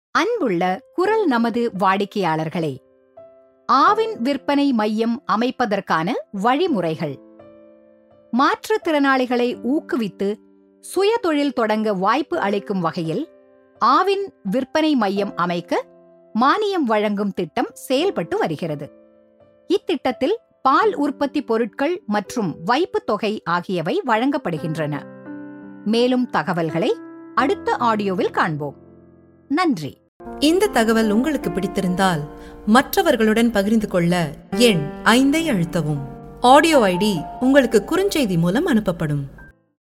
அன்புள்ள குரல் நமது வாடிக்கையாளர்களே ஆவின் விற்பனை மையம் அமைப்பதற்கான வழிமுறைகள் மாற்றுத்திறனாளிகளை ஊக்குவித்து சுய தொழில் தொடங்க வாய்ப்பு அளிக்கும் வகையில் ஆவின் விற்பனை மையம் அமைக்க மானியம் வழங்கும் திட்டம் செயல்பட்டு வருகிறது இத்திட்டத்தில் பால் உற்பத்தி பொருட்கள் மற்றும் வைப்புத் தொகை ஆகியவை வழங்கப்படுகின்றன மேலும் தகவல்களை அடுத்த ஆடியோவில் காண்போம் நன்றி இந்த தகவல் உங்களுக்கு பிடித்திருந்தால் மற்றவர்களுடன் பகிர்ந்து கொள்ள எண் ஐந்தை அழுத்தவும் ஆடியோ ஐடி உங்களுக்கு குறுஞ்செய்தி மூலம் அனுப்பப்படும்